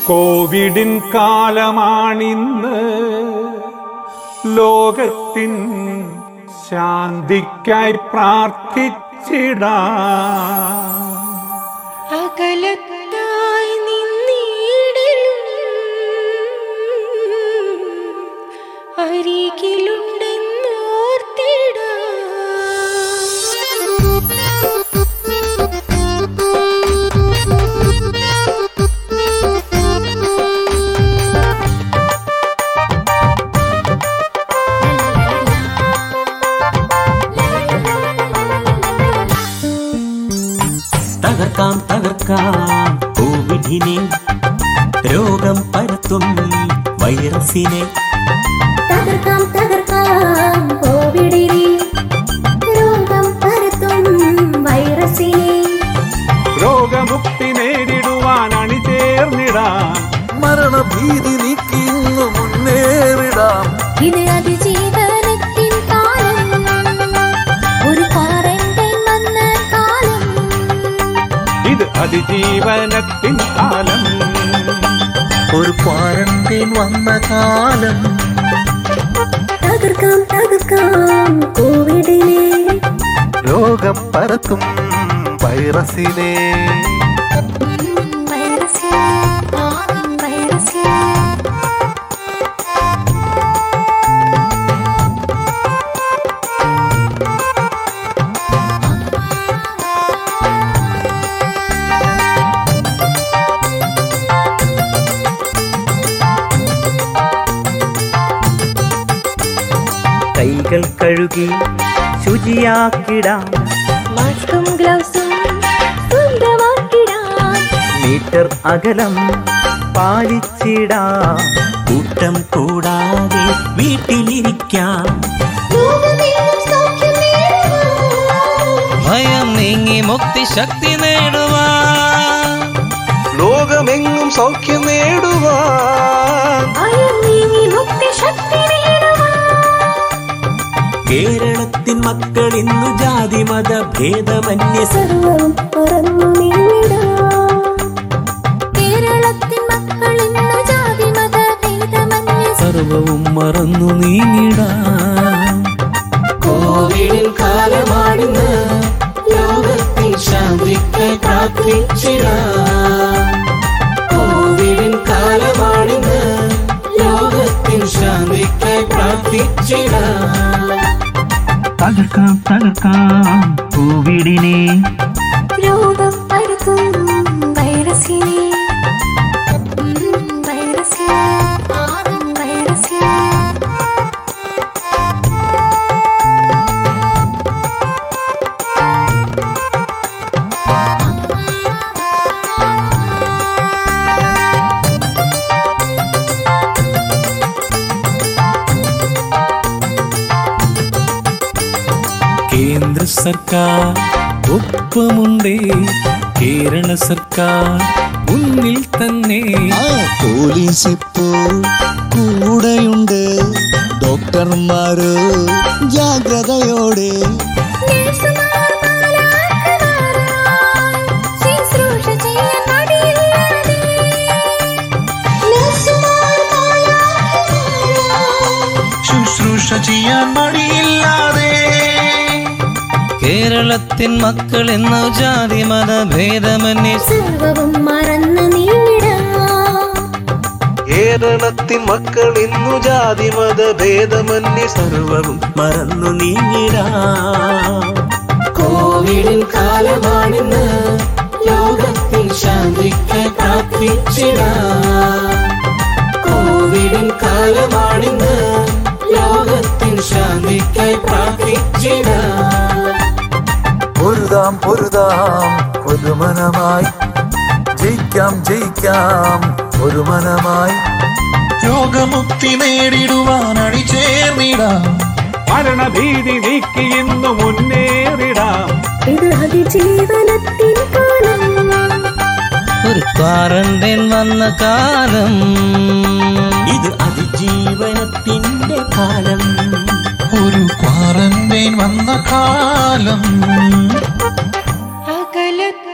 കോവിഡിൻ കാലമാണിന്ന് ലോകത്തിൻ ശാന്തിക്കായി പ്രാർത്ഥിച്ചിടാം അകലത്തായി നിന്നിടലും അരികിലുണ്ടെന്ന് തകർക്കാം തകർക്കാം കോവിഡിനെ രോഗം പരത്തും വൈറസിനെ തകർക്കാം തകർക്കാം കോവിഡിനെ രോഗം പരത്തും വൈറസിനെ രോഗമുക്തി നേരിടുവാൻ അണിചേർന്നിടാം മരണഭീതി നീക്കി ഇന്ന് മുന്നേറിടാം ഇത് അതിജീവനത്തിൻ കാലം ഒരു ക്വാറന്റൈൻ വന്ന കാലം ഇത് അതിജീവനത്തിൻ കാലം ഒരു ക്വാറന്റൈൻ വന്ന കാലം തകർക്കാം തകർക്കാം കോവിഡിനെ രോഗം പരത്തും വൈറസിനെ വൈറസിനെ വൈറസിനെ കൈകൾ കഴുകി ശുചിയാക്കിടാം മാസ്കും ഗ്ലൗസും സ്വന്തമാക്കിടാം മീറ്റർ അകലം പാലിച്ചിടാം കൂട്ടം കൂടാതെ വീട്ടിലിരിക്കാം ലോകമെങ്ങും സൗഖ്യം നേടുവാൻ ഭയം നീങ്ങി മുക്തി ശക്തി നേടുവാൻ ലോകമെങ്ങും സൗഖ്യം നേടുവാൻ ഭയം നീങ്ങി മുക്തിശക്തി നേടുവാൻ കേരളത്തിൻ മക്കൾ ഇന്നു ജാതി മത ഭേദമന്യ സർവവും മറന്നു നീങ്ങിടാം കേരളത്തിൻ മക്കൾ ഇന്ന് ജാതി മത ഭേദമന്യേ സർവവും മറന്നു നീങ്ങിടാം കോവിഡിൻ കാലമാണിന്ന് ലോകത്തിൽ ശാന്തിക്ക് പ്രാർത്ഥിച്ചിടാം കോവിഡിൻ കാലമാണിന്ന് ലോകത്തിൽ ശാന്തിക്ക് പ്രാർത്ഥിച്ചിടാം തകർക്കാം തകർക്കാം കോവിഡിനെ രോഗം പരത്തും വൈറസിനെ ഉം, വൈറസിനെ വൈറസിനെ കേന്ദ്ര സർക്കാർ ഒപ്പമുണ്ടേ കേരള സർക്കാർ മുന്നിൽ തന്നെ പോലീസ് ഇപ്പോൾ കൂടെയുണ്ട് ഡോക്ടർമാര് ജാഗ്രതയോടെ നേഴ്സുമാർ മാലാഖമാരായി ശുശ്രൂഷ ചെയ്യാൻ മടിയില്ലാതെ. നേഴ്സുമാർ മാലാഖമാരായി ശുശ്രൂഷ ചെയ്യാൻ മടിയില്ലാതെ കേരളത്തിൻ മക്കൾ എന്നു ജാതി മത ഭേദമന്യേ സർവവും മറന്നു നീങ്ങിടാം കേരളത്തിൻ മക്കൾ ഇന്നു ജാതി മത ഭേദമന്യേ സർവവും മറന്നു നീങ്ങിടാം കോവിഡിൻ കാലമാണിന്ന് ലോകത്തിൽ ശാന്തിക്ക് പ്രാർത്ഥിച്ചിടാം കോവിഡിൻ കാലമാണിന്ന് ലോകത്തിൽ ശാന്തിക്ക് പ്രാർത്ഥിച്ചിടാം പൊരുതാം പൊരുതാം ഒരുമനമായി ജയിക്കാം ജയിക്കാം ഒരുമനമായി രോഗമുക്തി നേടിടുവാൻ അണിചേർന്നിടാം മരണഭീതി നീക്കി ഇന്ന് മുന്നേറിടാം ഇത് അതിജീവനത്തിൻ കാലം ഒരു ക്വാറന്റൈൻ വന്ന കാലം ഇത് അതിജീവനത്തിന്റെ കാലം ഒരു ക്വാറന്റൈൻ വന്ന കാലം അകലത്ത്